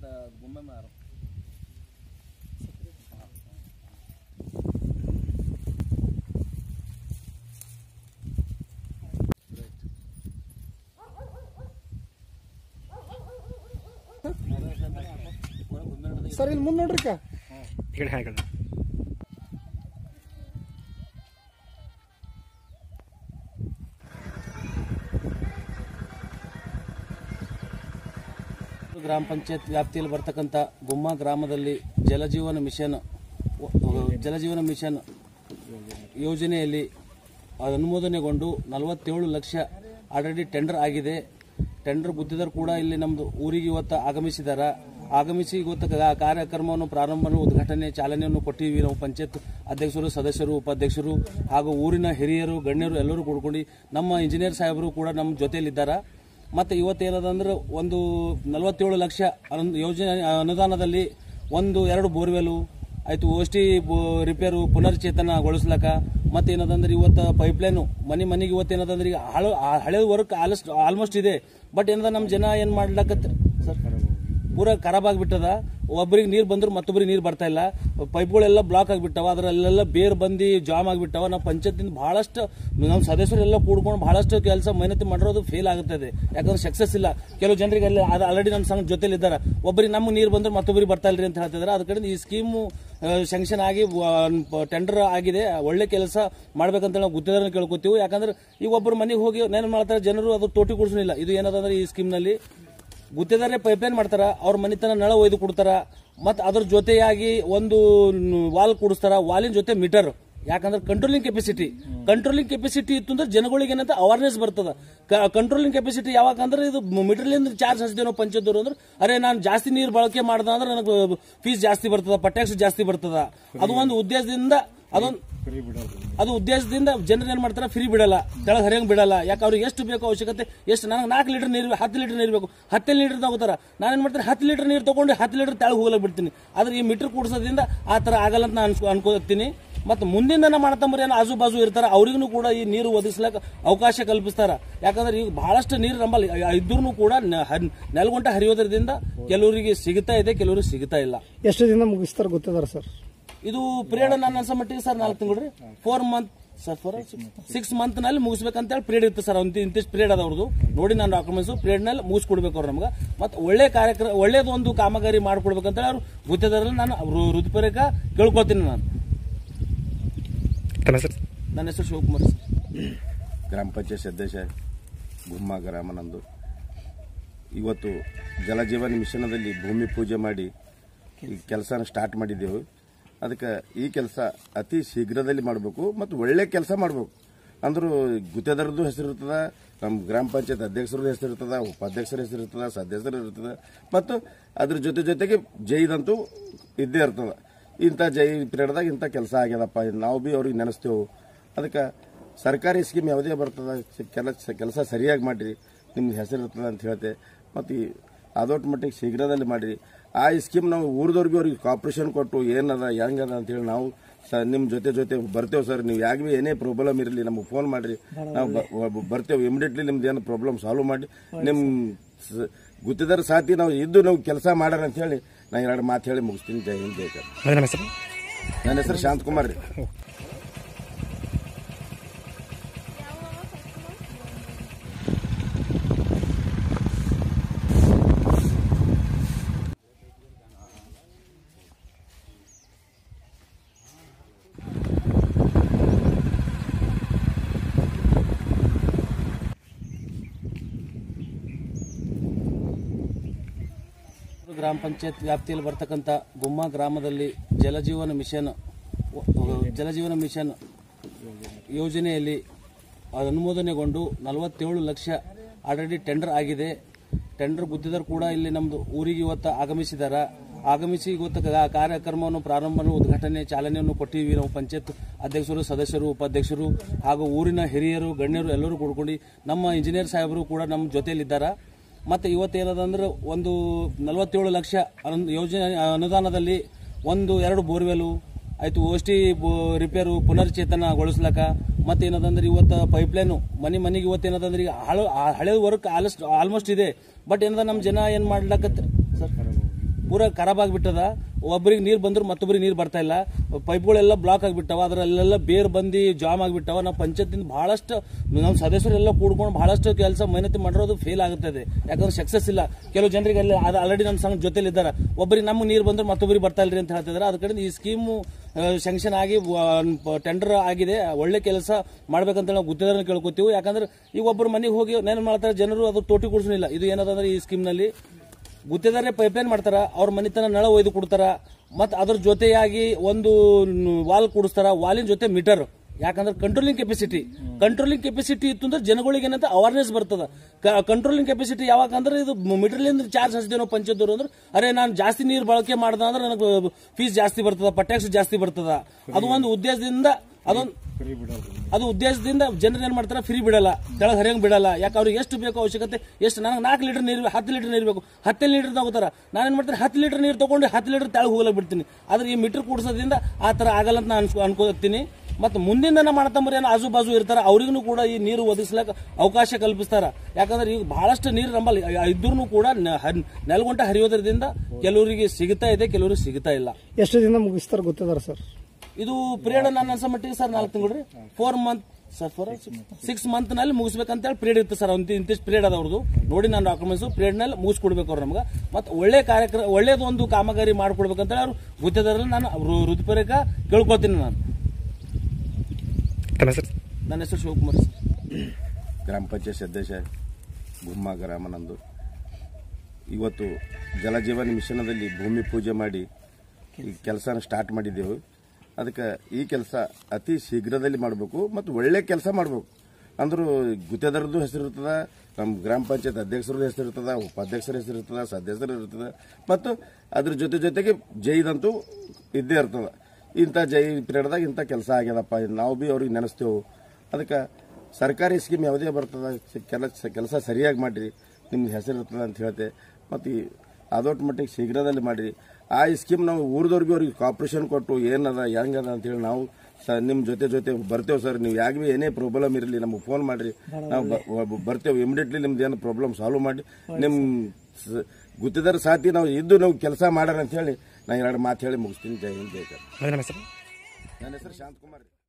ಗುಮ್ಮೆ ಮಾರು ಸರ್ ಇಲ್ಲಿ ಮುಂದೆ ನೋಡ್ರಿ ಅಕ್ಕ. ಈ ಕಡೆ ಹಾಕಿ ಗ್ರಾಮ ಪಂಚಾಯತ್ ವ್ಯಾಪ್ತಿಯಲ್ಲಿ ಬರ್ತಕ್ಕಂಥ ಗುಮ್ಮ ಗ್ರಾಮದಲ್ಲಿ ಜಲಜೀವನ ಮಿಷನ್ ಜಲಜೀವನ ಮಿಷನ್ ಯೋಜನೆಯಲ್ಲಿ ಅದು ಅನುಮೋದನೆಗೊಂಡು ನಲವತ್ತೇಳು ಲಕ್ಷ ಆಲ್ರೆಡಿ ಟೆಂಡರ್ ಆಗಿದೆ ಟೆಂಡರ್ ಗುದ್ದಿದರು ಕೂಡ ಇಲ್ಲಿ ನಮ್ದು ಊರಿಗೆ ಇವತ್ತು ಆಗಮಿಸಿದಾರ ಆಗಮಿಸಿ ಇವತ್ತು ಕ- ಕಾರ್ಯಕ್ರಮವನ್ನು ಪ್ರಾರಂಭ ಉದ್ಘಾಟನೆ ಚಾಲನೆಯನ್ನು ಕೊಟ್ಟಿವಿ ನಾವು ಪಂಚಾಯತ್ ಅಧ್ಯಕ್ಷರು ಸದಸ್ಯರು ಉಪಾಧ್ಯಕ್ಷರು ಹಾಗೂ ಊರಿನ ಹಿರಿಯರು ಗಣ್ಯರು ಎಲ್ಲರೂ ಕೂಡ್ಕೊಂಡು ನಮ್ಮ ಇಂಜಿನಿಯರ್ ಸಾಹೇಬರು ಕೂಡ ನಮ್ಮ ಜೊತೆಯಲ್ಲಿದ್ದಾರೆ ಮತ್ತೆ ಇವತ್ತೇನದಂದ್ರೆ ಒಂದು ನಲವತ್ತೇಳು ಲಕ್ಷ ಅನು- ಯೋಜನೆ ಅನುದಾನದಲ್ಲಿ ಒಂದು ಎರಡು ಬೋರ್ವೆಲು ಆಯ್ತು ಓಷ್ಟಿ ರಿಪೇರು ಪುನರ್ಚೇತನಗೊಳಿಸ್ಲಕ ಮತ್ತೇನದಂದ್ರೆ ಇವತ್ತು ಪೈಪ್ಲೈನು ಮನೆ ಮನೆಗೆ ಇವತ್ತೇನದಂದ್ರೆ ಈಗ ಹಳೆ ಹಳೆ ವರ್ಕ್ ಆಲ್ಮೋಸ್ಟ್ ಆಲ್ಮೋಸ್ಟ್ ಇದೆ ಬಟ್ ಏನದ ನಮ್ಮ ಜನ ಏನು ಮಾಡ್ಲಕತ್ತ ಸರ್ ಪೂರ ಖರಾಬ್ ಆಗಿಬಿಟ್ಟದ ಒಬ್ಬರಿಗೆ ನೀರು ಬಂದ್ರು ಮತ್ತೊಬ್ಬರಿಗೆ ನೀರು ಬರ್ತಾ ಇಲ್ಲ ಪೈಪ್ಗಳೆಲ್ಲ ಬ್ಲಾಕ್ ಆಗಿಬಿಟ್ಟವ ಅದರಲ್ಲೆಲ್ಲ ಬೇರ್ ಬಂದು ಜಾಮ್ ಆಗಿಬಿಟ್ಟವ ನಾವು ಪಂಚಾಯತಿಂದ ಬಹಳಷ್ಟು ನಮ್ಮ ಸದಸ್ಯರೆಲ್ಲ ಕೂಡ್ಕೊಂಡು ಬಹಳಷ್ಟು ಕೆಲಸ ಮೆಹನತಿ ಮಾಡಿರೋದು ಫೇಲ್ ಆಗುತ್ತದೆ ಯಾಕಂದ್ರೆ ಸಕ್ಸಸ್ ಇಲ್ಲ ಕೆಲವು ಜನರಿಗೆ ಅಲ್ಲಿ ಅದು ಆಲ್ರೆಡಿ ನನ್ನ ಸಂಘ ಜೊತೆಲಿ ಇದ್ದಾರೆ ಒಬ್ಬರಿಗೆ ನಮ್ಗೆ ನೀರು ಬಂದ್ರೆ ಮತ್ತೊಬ್ಬರಿಗೆ ಬರ್ತಾ ಇಲ್ರಿ ಅಂತ ಹೇಳ್ತಿದ್ದಾರೆ ಅದ ಕಡೆ ಈ ಸ್ಕೀಮು ಸ್ಯಾಂಕ್ಷನ್ ಆಗಿ ಟೆಂಡರ್ ಆಗಿದೆ ಒಳ್ಳೆ ಕೆಲಸ ಮಾಡ್ಬೇಕಂತ ನಾವು ಗುತ್ತಿದಾರನ ಕೇಳ್ಕೊತೀವಿ ಯಾಕಂದ್ರೆ ಈಗ ಒಬ್ಬರು ಮನೆಗೆ ಹೋಗಿ ಏನ್ ಮಾಡ್ತಾರೆ ಜನರು ಅದು ತೋಟಿ ಕುಡಿಸಲಿಲ್ಲ ಇದು ಏನದಂದ್ರೆ ಈ ಸ್ಕೀಮ್ನಲ್ಲಿ ಗುತ್ತಿದಾರೆ ಪೈಪ್ಲೈನ್ ಮಾಡ್ತಾರ ಅವ್ರ ಮನಿತನ ನಳ ಒಯ್ದು ಕೊಡ್ತಾರ ಮತ್ ಅದ್ರ ಜೊತೆಯಾಗಿ ಒಂದು ವಾಲ್ ಕೂಡಿಸ್ತಾರ ವಾಲಿನ ಜೊತೆ ಮೀಟರ್ ಯಾಕಂದ್ರೆ ಕಂಟ್ರೋಲಿಂಗ್ ಕೆಪಾಸಿಟಿ ಕಂಟ್ರೋಲಿಂಗ್ ಕೆಪಾಸಿಟಿ ಇತ್ತು ಅಂದ್ರೆ ಜನಗಳಿಗೆ ಏನಂತ ಅವೇರ್ನೆಸ್ ಬರ್ತದ ಕಂಟ್ರೋಲಿಂಗ್ ಕೆಪಾಸಿಟಿ ಯಾವಾಗ ಅಂದ್ರೆ ಇದು ಮೀಟರ್ಲಿಂದ ಚಾರ್ಜ್ ಹಚ್ದೇನೋ ಪಂಚಾಯತ್ದವ್ರು ಅಂದ್ರೆ ಅರೆ ನಾನು ಜಾಸ್ತಿ ನೀರು ಬಳಕೆ ಮಾಡ್ದ ಅಂದ್ರೆ ನನಗೆ ಫೀಸ್ ಜಾಸ್ತಿ ಬರ್ತದ ಪಟ್ಯಾಕ್ಸ್ ಜಾಸ್ತಿ ಬರ್ತದ ಅದು ಒಂದು ಉದ್ದೇಶದಿಂದ ಅದೊಂದು ಅದು ಉದ್ದೇಶದಿಂದ ಜನರು ಏನ್ ಮಾಡ್ತಾರೆ ಫ್ರೀ ಬಿಡಲ್ಲ ತೆಳಗ್ ಹರಿಯಂಗ್ ಬಿಡಲ್ಲ ಯಾಕೆ ಅವ್ರಿಗೆ ಎಷ್ಟು ಬೇಕು ಅವಶ್ಯಕತೆ ಎಷ್ಟು ನನಗೆ ನಾಲ್ಕು ಲೀಟರ್ ನೀರು ಹತ್ತು ಲೀಟರ್ ನೀರು ಬೇಕು ಹತ್ತು ಲೀಟರ್ ತಗೋತಾರ ನಾನೇನ್ ಮಾಡ್ತೀನಿ ಹತ್ತು ಲೀಟರ್ ನೀರು ತಗೊಂಡು ಹತ್ತು ಲೀಟರ್ ತೆಳಗ್ ಹೋಗ್ಲಕ್ ಬಿಡ್ತೀನಿ ಆದ್ರೆ ಈ ಮೀಟರ್ ಕೂಡಿಸೋದ್ರಿಂದ ಆ ತರ ಆಗಲ್ಲ ಅಂತ ನಾನು ಅನ್ಕೋತೀನಿ ಮತ್ತೆ ಮುಂದಿನ ನಮ್ಮ ಮಾಡ್ತಂಬರಿ ಏನೋ ಆಜು ಬಾಜು ಇರ್ತಾರ ಅವ್ರಿಗೂ ಕೂಡ ಈ ನೀರು ಒದಗಿಸ್ಲಕ್ಕ ಅವಕಾಶ ಕಲ್ಪಿಸ್ತಾರ ಯಾಕಂದ್ರೆ ಈಗ ಬಹಳಷ್ಟು ನೀರು ನಮ್ಮಲ್ಲಿ ಇದ್ರೂ ಕೂಡ ನ- ಹನ್- ನೆಲಗುಂಟ ಹರಿಯೋದ್ರಿಂದ ಕೆಲವರಿಗೆ ಸಿಗ್ತಾ ಇದೆ ಕೆಲವರಿಗೆ ಸಿಗ್ತಾ ಇಲ್ಲ ಎಷ್ಟು ದಿನ ಮುಗಿಸ್ತಾರ ಗೊತ್ತದಾರ ಸರ್ ಇದು ಪೀರಿಯಡ್ ನನ್ನ ಅನ್ಸೋ ಮಟ್ಟಿಗೆ ಸರ್ ನಾಲ್ಕು ತಿಂಗಳು ರೀ four month sir four six month ನಲ್ಲಿ ಮುಗಿಸ್ಬೇಕಂತ ಹೇಳಿ ಪೀರಿಯಡ್ ಇರುತ್ತೆ ಸರ್ ಒಂದು ಇಂತಿಷ್ಟು ಪೀರಿಯಡ್ ಅದ ಅವ್ರದ್ದು ನೋಡಿ ನಾನು ಡಾಕ್ಯುಮೆಂಟ್ಸ್ ಪೀರಿಯಡ್ ನಲ್ಲಿ ಮುಗಿಸ್ಕೊಡ್ಬೇಕು ಅವ್ರು ನಮ್ಗೆ ಮತ್ತೆ ಒಳ್ಳೆ ಕಾರ್ಯಕ್ರಮ ಒಳ್ಳೇದು ಒಂದು ಕಾಮಗಾರಿ ಮಾಡ್ಕೊಡ್ಬೇಕಂತ ಹೇಳಿ ಅವ್ರು ಗುತ್ತಿದಾರಲ್ಲಿ ನಾನು ಅವ್ರು ಹೃದಯಪೂರ್ವಕ ಕೇಳ್ಕೊತೀನಿ ನಾನು ತಮ್ಮ ಹೆಸರು ನನ್ನ ಹೆಸರು ಶಿವಕುಮಾರ್ ಸರ್ ಗ್ರಾಮ ಪಂಚಾಯತ್ ಸದಸ್ಯ ಗುಮ್ಮ ಗ್ರಾಮ ನಂದು ಇವತ್ತು ಜಲಜೀವನ ಮಿಷನದಲ್ಲಿ ಭೂಮಿ ಪೂಜೆ ಮಾಡಿ ಈ ಕೆಲಸನ ಸ್ಟಾರ್ಟ್ ಮಾಡಿದ್ದೆವು ಅದಕ್ಕೆ ಈ ಕೆಲಸ ಅತಿ ಶೀಘ್ರದಲ್ಲಿ ಮಾಡಬೇಕು ಮತ್ತು ಒಳ್ಳೆ ಕೆಲಸ ಮಾಡಬೇಕು ಅಂದ್ರೂ ಗುತ್ತೇದಾರದ್ದು ಹೆಸರು ಇರ್ತದ ನಮ್ಮ ಗ್ರಾಮ ಪಂಚಾಯತ್ ಅಧ್ಯಕ್ಷರದ್ದು ಹೆಸರು ಇರ್ತದ ಉಪಾಧ್ಯಕ್ಷರ ಹೆಸರು ಇರ್ತದ ಸದಸ್ಯರು ಇರ್ತದ ಮತ್ತು ಅದ್ರ ಜೊತೆ ಜೊತೆಗೆ ಜೈದಂತೂ ಇದ್ದೇ ಇರ್ತದ ಇಂಥ ಜೈ ಪೀರಿಯಡ್ದಾಗ ಇಂಥ ಕೆಲಸ ಆಗ್ಯದಪ್ಪ ನಾವು ಭೀ ಅವ್ರಿಗೆ ನೆನೆಸ್ತೇವೆ ಅದಕ್ಕೆ ಸರ್ಕಾರಿ ಸ್ಕೀಮ್ ಯಾವುದೇ ಬರ್ತದ ಕೆಲಸ ಕೆಲಸ ಸರಿಯಾಗಿ ಮಾಡಿರಿ ನಿಮ್ಗೆ ಹೆಸರು ಇರ್ತದೆ ಅಂತ ಹೇಳ್ತೆ ಮತ್ತು ಈ ಅದೊಟ್ಟು ಮಟ್ಟಿಗೆ ಶೀಘ್ರದಲ್ಲಿ ಮಾಡಿರಿ ಆ ಸ್ಕೀಮ್ ನಾವು ಊರದವ್ರಿಗೆ ಅವ್ರಿಗೆ ಕಾಪರೇಷನ್ ಕೊಟ್ಟು ಏನದ ಹೆಂಗದ ಅಂತೇಳಿ ನಾವು ಸ ನಿಮ್ಮ ಜೊತೆ ಜೊತೆ ಬರ್ತೇವೆ ಸರ್ ನೀವು ಯಾಕೆ ಭೀ ಏನೇ ಪ್ರಾಬ್ಲಮ್ ಇರಲಿ ನಮಗೆ ಫೋನ್ ಮಾಡಿರಿ ನಾವು ಬ- ಬ- ಬರ್ತೇವೆ ಇಮಿಡಿಯೇಟ್ಲಿ ನಿಮ್ದು ಏನು ಪ್ರಾಬ್ಲಮ್ ಸಾಲ್ವ್ ಮಾಡಿ ನಿಮ್ಮ ಸ- ಗುತ್ತಿದಾರ ಸಾಥಿ ನಾವು ಇದ್ದು ನಾವು ಕೆಲಸ ಮಾಡ್ಯಾರ ಅಂತ ಹೇಳಿ ನಾನು ಎರಡು ಮಾತು ಹೇಳಿ ಮುಗಿಸ್ತೀನಿ ಜೈ ಹಿಂದ್ ಜೈ ಕರ್ನಾಟಕ. ಅದೇ ನಮ್ಮ ಹೆಸರು ನನ್ನ ಹೆಸರು ಶಾಂತಕುಮಾರ್ ರೀ ಗ್ರಾಮ ಪಂಚಾಯತ್ ವ್ಯಾಪ್ತಿಯಲ್ಲಿ ಬರ್ತಕ್ಕಂಥ ಗುಮ್ಮ ಗ್ರಾಮದಲ್ಲಿ ಜಲಜೀವನ ಮಿಷನ್ ಜಲಜೀವನ ಮಿಷನ್ ಯೋಜನೆಯಲ್ಲಿ ಅದು ಅನುಮೋದನೆಗೊಂಡು ನಲವತ್ತೇಳು ಲಕ್ಷ ಆಲ್ರೆಡಿ ಟೆಂಡರ್ ಆಗಿದೆ ಟೆಂಡರ್ ಗುದ್ದಿದರು ಕೂಡ ಇಲ್ಲಿ ನಮ್ದು ಊರಿಗೆ ಇವತ್ತು ಆಗಮಿಸಿದಾರ ಆಗಮಿಸಿ ಇವತ್ತು ಕ- ಕಾರ್ಯಕ್ರಮವನ್ನು ಪ್ರಾರಂಭ ಉದ್ಘಾಟನೆ ಚಾಲನೆಯನ್ನು ಕೊಟ್ಟಿವಿ ನಾವು ಪಂಚಾಯತ್ ಅಧ್ಯಕ್ಷರು ಸದಸ್ಯರು ಉಪಾಧ್ಯಕ್ಷರು ಹಾಗೂ ಊರಿನ ಹಿರಿಯರು ಗಣ್ಯರು ಎಲ್ಲರೂ ಕೂಡ್ಕೊಂಡು ನಮ್ಮ ಇಂಜಿನಿಯರ್ ಸಾಹೇಬರು ಕೂಡ ನಮ್ಮ ಜೊತೆಯಲ್ಲಿದ್ದಾರೆ ಮತ್ತೆ ಇವತ್ತೇನದಂದ್ರೆ ಒಂದು ನಲವತ್ತೇಳು ಲಕ್ಷ ಅನು- ಯೋಜನೆ ಅನುದಾನದಲ್ಲಿ ಒಂದು ಎರಡು ಬೋರ್ವೆಲು ಆಯ್ತು ಓಷ್ಟಿ ರಿಪೇರು ಪುನರ್ಚೇತನಗೊಳಿಸ್ಲಕ ಮತ್ತೇನದಂದ್ರೆ ಇವತ್ತು ಪೈಪ್ಲೈನು ಮನೆ ಮನೆಗೆ ಇವತ್ತೇನದಂದ್ರೆ ಈಗ ಹಳೆ ಹಳೆ ವರ್ಕ್ ಆಲ್ಮೋಸ್ಟ್ ಆಲ್ಮೋಸ್ಟ್ ಇದೆ ಬಟ್ ಏನದ ನಮ್ಮ ಜನ ಏನ್ ಮಾಡ್ಲಕತ್ತ ಸರ್ ಪೂರ ಖರಾಬ್ ಆಗಿಬಿಟ್ಟದ ಒಬ್ಬರಿಗೆ ನೀರು ಬಂದ್ರು ಮತ್ತೊಬ್ಬರಿಗೆ ನೀರು ಬರ್ತಾ ಇಲ್ಲ ಪೈಪ್ಗಳೆಲ್ಲ ಬ್ಲಾಕ್ ಆಗಿಬಿಟ್ಟವ ಅದರಲ್ಲೆಲ್ಲ ಬೇರ್ ಬಂದು ಜಾಮ್ ಆಗಿಬಿಟ್ಟವ ನಾವು ಪಂಚಾಯತಿಂದ ಬಹಳಷ್ಟು ನಮ್ಮ ಸದಸ್ಯರೆಲ್ಲ ಕೂಡ್ಕೊಂಡು ಬಹಳಷ್ಟು ಕೆಲಸ ಮೇಹನತಿ ಮಾಡಿರೋದು ಫೇಲ್ ಆಗುತ್ತದೆ ಯಾಕಂದ್ರೆ ಸಕ್ಸಸ್ ಇಲ್ಲ ಕೆಲವು ಜನರಿಗೆ ಅಲ್ಲಿ ಆಲ್ರೆಡಿ ನಮ್ಮ ಸಂಘ ಜೊತೆಲಿ ಇದ್ದಾರೆ ಒಬ್ಬರಿಗೆ ನಮ್ಗೆ ನೀರು ಬಂದ್ರೆ ಮತ್ತೊಬ್ಬರಿಗೆ ಬರ್ತಾ ಇಲ್ರಿ ಅಂತ ಹೇಳ್ತಿದ್ದಾರೆ ಅದ ಕಡೆ ಈ ಸ್ಕೀಮು ಶಾಂಕ್ಷನ್ ಆಗಿ ಟೆಂಡರ್ ಆಗಿದೆ ಒಳ್ಳೆ ಕೆಲಸ ಮಾಡ್ಬೇಕಂತ ನಾವು ಗುತ್ತಿದಾರನ ಕೇಳ್ಕೊತೀವಿ ಯಾಕಂದ್ರೆ ಈಗ ಒಬ್ಬರು ಮನೆಗೆ ಹೋಗಿ ನೇನು ಮಾಡ್ತಾರೆ ಜನರು ಅದು ತೋಟಿ ಕುಡಿಸಲಿಲ್ಲ ಇದು ಏನದಂದ್ರೆ ಈ ಸ್ಕೀಮ್ನಲ್ಲಿ ಗುತ್ತಿದಾರೆ ಪೈಪ್ಲೈನ್ ಮಾಡ್ತಾರ ಅವ್ರ ಮನೆತನ ನಳ ಒಯ್ದು ಕೊಡ್ತಾರ ಮತ್ತು ಅದ್ರ ಜೊತೆಯಾಗಿ ಒಂದು ವಾಲ್ ಕೂಡಿಸ್ತಾರ ವಾಲಿನ ಜೊತೆ ಮೀಟರ್ ಯಾಕಂದ್ರೆ ಕಂಟ್ರೋಲಿಂಗ್ ಕೆಪಾಸಿಟಿ ಕಂಟ್ರೋಲಿಂಗ್ ಕೆಪಾಸಿಟಿ ಇತ್ತು ಅಂದ್ರೆ ಜನಗಳಿಗೆ ಏನಂತ ಅವೇರ್ನೆಸ್ ಬರ್ತದ ಕಂಟ್ರೋಲಿಂಗ್ ಕೆಪಾಸಿಟಿ ಯಾವಾಗ ಅಂದ್ರೆ ಇದು ಮೀಟರ್ಲಿಂದ ಚಾರ್ಜ್ ಹಚ್ದೇನೋ ಪಂಚಾಯತ್ದವ್ರು ಅಂದ್ರೆ ಅರೆ ನಾನು ಜಾಸ್ತಿ ನೀರು ಬಳಕೆ ಮಾಡ್ದ ಅಂದ್ರೆ ನನಗೆ ಫೀಸ್ ಜಾಸ್ತಿ ಬರ್ತದ ಪಟ್ಯಾಕ್ಸ್ ಜಾಸ್ತಿ ಬರ್ತದ ಅದು ಒಂದು ಉದ್ದೇಶದಿಂದ ಅದೊಂದು ಅದು ಉದ್ದೇಶದಿಂದ ಜನರು ಏನ್ ಮಾಡ್ತಾರೆ ಫ್ರೀ ಬಿಡಲ್ಲ ತೆಳಗ್ ಹರಿಯಂಗ್ ಬಿಡಲ್ಲ ಯಾಕೆ ಅವ್ರಿಗೆ ಎಷ್ಟು ಬೇಕು ಅವಶ್ಯಕತೆ ಎಷ್ಟು ನನಗೆ ನಾಲ್ಕು ಲೀಟರ್ ನೀರು ಹತ್ತು ಲೀಟರ್ ನೀರು ಬೇಕು ಹತ್ತು ಲೀಟರ್ ತಗೋತಾರ ನಾನು ಏನ್ ಮಾಡ್ತೀನಿ ಹತ್ತು ಲೀಟರ್ ನೀರು ತಗೊಂಡು ಹತ್ತು ಲೀಟರ್ ತೆಳಗ್ ಹೋಗಲ್ಲ ಬಿಡ್ತೀನಿ ಆದ್ರೆ ಈ ಮೀಟರ್ ಕೂಡಿಸೋದ್ರಿಂದ ಆ ತರ ಆಗಲ್ಲ ಅಂತ ನಾನು ಅನ್ಕೊ ಅನ್ಕೋತೀನಿ ಮತ್ತು ಮುಂದಿನ ಮಾಡ್ತಂಬರ್ ಏನು ಆಜು ಬಾಜು ಇರ್ತಾರ ಅವ್ರಿಗೂ ಕೂಡ ಈ ನೀರು ಒದಗಿಸ್ಲಕ್ಕ ಅವಕಾಶ ಕಲ್ಪಿಸ್ತಾರ ಯಾಕಂದ್ರೆ ಈಗ ಬಹಳಷ್ಟು ನೀರು ನಂಬಲ್ಲಿ ಇದ್ರೂ ಕೂಡ ನ- ಹನ್- ನೆಲಗುಂಟ ಹರಿಯೋದ್ರಿಂದ ಕೆಲವರಿಗೆ ಸಿಗ್ತಾ ಇದೆ ಕೆಲವರಿಗೆ ಸಿಗ್ತಾ ಇಲ್ಲ ಎಷ್ಟು ದಿನ ಮುಗಿಸ್ತಾರ ಗೊತ್ತಿದಾರ ಸರ್ ಇದು ಪೀರಿಯಡ್ ನನ್ನ ಅನ್ಸೋ ಮಟ್ಟಿಗೆ ಸರ್ ನಾಲ್ಕು ತಿಂಗಳು ರೀ four month sir four six month ನಲ್ಲಿ ಮುಗಿಸ್ಬೇಕಂತ ಹೇಳಿ ಪೀರಿಯಡ್ ಇತ್ತು ಸರ್ ಒಂದು ಇಂತಿಷ್ಟು ಪೀರಿಯಡ್ ಅದ ಅವ್ರದ್ದು ನೋಡಿ ನಾನು ಡಾಕ್ಯುಮೆಂಟ್ಸ್ ಪೀರಿಯಡ್ ನಲ್ಲಿ ಮುಗಿಸ್ಕೊಡ್ಬೇಕು ಅವ್ರು ನಮ್ಗೆ ಮತ್ತೆ ಒಳ್ಳೆ ಕಾರ್ಯಕ್ರಮ ಒಳ್ಳೇದು ಒಂದು ಕಾಮಗಾರಿ ಮಾಡ್ಕೊಡ್ಬೇಕಂತ ಹೇಳಿ ಅವ್ರು ಗುತ್ತಿದಾರಲ್ಲಿ ನಾನು ವೃತ್ತಿಪರಕ ಕೇಳ್ಕೊತೀನಿ ನಾನು ತಮ್ಮ ಹೆಸರು ನನ್ನ ಹೆಸರು ಶಿವಕುಮಾರ್ ಸರ್ ಗ್ರಾಮ ಪಂಚಾಯತ್ ಸದಸ್ಯ ಗುಮ್ಮ ಗ್ರಾಮ ನಂದು ಇವತ್ತು ಜಲಜೀವನ ಮಿಷನದಲ್ಲಿ ಭೂಮಿ ಪೂಜೆ ಮಾಡಿ ಈ ಕೆಲಸನ ಸ್ಟಾರ್ಟ್ ಮಾಡಿದ್ದೆವು ಅದಕ್ಕೆ ಈ ಕೆಲಸ ಅತಿ ಶೀಘ್ರದಲ್ಲಿ ಮಾಡಬೇಕು ಮತ್ತು ಒಳ್ಳೆ ಕೆಲಸ ಮಾಡಬೇಕು ಅಂದ್ರೂ ಗುತ್ತೇದಾರದ್ದು ಹೆಸರು ಇರ್ತದ ನಮ್ಮ ಗ್ರಾಮ ಪಂಚಾಯತ್ ಅಧ್ಯಕ್ಷರದ್ದು ಹೆಸರು ಇರ್ತದ ಉಪಾಧ್ಯಕ್ಷರ ಹೆಸರು ಇರ್ತದ ಸದಸ್ಯರು ಇರ್ತದ ಮತ್ತು ಅದ್ರ ಜೊತೆ ಜೊತೆಗೆ ಜೈದಂತೂ ಇದ್ದೇ ಇರ್ತದ ಇಂಥ ಜೈ ಪೀರಿಯಡ್ದಾಗ ಇಂಥ ಕೆಲಸ ಆಗ್ಯದಪ್ಪ ನಾವು ಬಿ ಅವ್ರಿಗೆ ನೆನೆಸ್ತೇವೆ ಅದಕ್ಕೆ ಸರ್ಕಾರಿ ಸ್ಕೀಮ್ ಯಾವುದೇ ಬರ್ತದ ಕೆಲಸ ಕೆಲಸ ಸರಿಯಾಗಿ ಮಾಡಿರಿ ನಿಮ್ಗೆ ಹೆಸರು ಇರ್ತದೆ ಅಂತ ಹೇಳ್ತೆ ಮತ್ತು ಈ ಅದೊಟ್ಟು ಮಟ್ಟಿಗೆ ಶೀಘ್ರದಲ್ಲಿ ಮಾಡಿರಿ ಆ ಸ್ಕೀಮ್ ನಾವು ಊರ್ದವ್ರಿಗೆ ಅವ್ರಿಗೆ ಕಾಪರೇಷನ್ ಕೊಟ್ಟು ಏನದ ಹೆಂಗದ ಅಂತೇಳಿ ನಾವು ಸ ನಿಮ್ಮ ಜೊತೆ ಜೊತೆ ಬರ್ತೇವೆ ಸರ್ ನೀವು ಯಾಕೆ ಭೀ ಏನೇ ಪ್ರಾಬ್ಲಮ್ ಇರಲಿ ನಮಗೆ ಫೋನ್ ಮಾಡಿರಿ ನಾವು ಬ- ಬ- ಬರ್ತೇವೆ ಇಮಿಡಿಯೇಟ್ಲಿ ನಿಮ್ದು ಏನು ಪ್ರಾಬ್ಲಮ್ ಸಾಲ್ವ್ ಮಾಡಿ ನಿಮ್ಮ ಸ- ಗುತ್ತಿದಾರ ಸಾಥಿ ನಾವು ಇದ್ದು ನಾವು ಕೆಲಸ ಮಾಡ್ಯಾರ ಅಂತ ಹೇಳಿ ನಾನು ಎರಡು ಮಾತು ಹೇಳಿ ಮುಗಿಸ್ತೀನಿ ಜೈ ಹಿಂದ್ ಜೈ ಕರ್ನಾಟಕ. ನಮ್ಮ ಹೆಸರು ನನ್ನ ಹೆಸರು ಶಾಂತಕುಮಾರ್ ರೀ